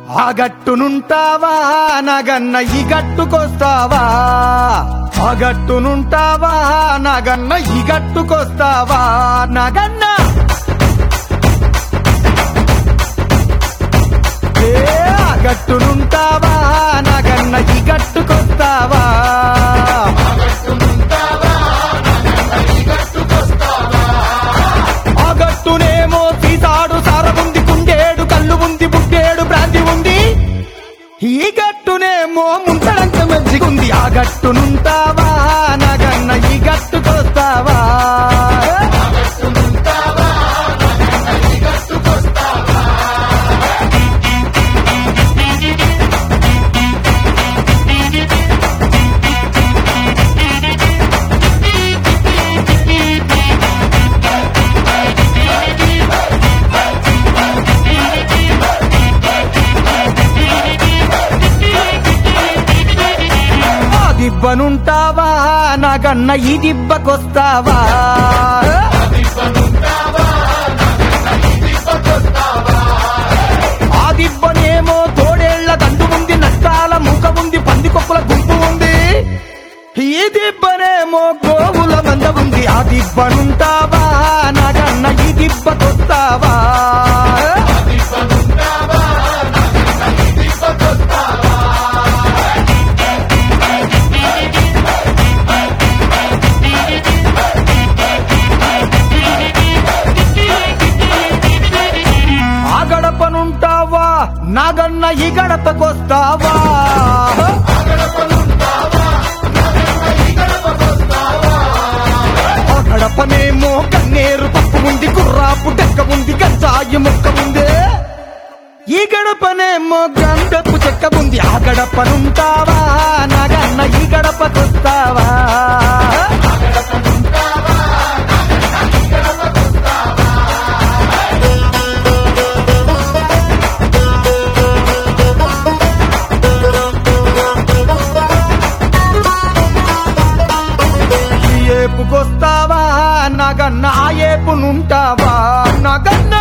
ఆ గట్టునుంటావా నగన్న ఈ గట్టుకొస్తావా ఆ గట్టునుంటావా నగన్న ఈ గట్టుకొస్తావా నగన్న ఏ ఆ గట్టునుంటావా నగన్న ఈ గట్టుకొస్తావా ఆ గట్టునేమో సీతాడు సారముంది కుండేడు కళ్ళు ఉంది బుడ్డేడు భ్రాంతి ఉంది ఈ గట్టునేమో ముంతడంత మంచిగుంది ఆ గట్టునుంటావా నగన్న ఈ గట్టుకొస్తావా ఆ దిబ్బనుంటావా నగన్న ఈ దిబ్బకొస్తావా ఆ దిబ్బనేమో తోడేళ్ల దండు ఉంది నష్టాల ముఖ ఉంది పందికొక్కుల గుంపు ఉంది ఈ దిబ్బనేమో గోవుల మంద ఉంది ఆ దిబ్బనుంటావా నగన్న ఈ దిబ్బకొస్తావా ఆ గడపనుంటావా నాగన్న ఈ గడపకొస్తావా ఆ గడపనేమో కన్నేరు పప్పు ఉంది కుర్రాపు డెక్క ఉంది గంజాయి ముక్క ఉంది ఈ గడపనేమో గంధపు చెక్క ఉంది ఆ గడపనుంటావా నాగన్న ఈ గడపకొస్తావా ఈ ఏపుకొస్తావా నగన్న ఆ ఏపునుంటావా నగన్న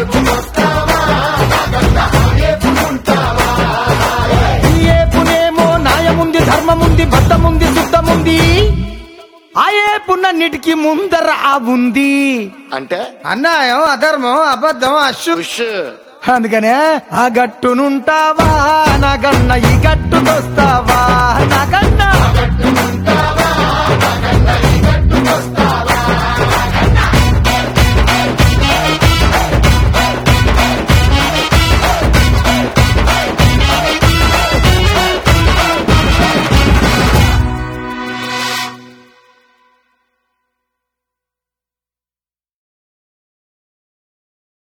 ఈ ఏపునేమో న్యాయముంది ధర్మముంది బద్దముంది శుద్ధముంది ఆ ఏపునన్నిటికీ ముందర ఆ ఉంది అంటే అన్యాయం అధర్మం అబద్ధం అశు ఉష్ అందుకనే ఆ గట్టునుంటావా నగన్న ఈ గట్టుకొస్తావా నగన్న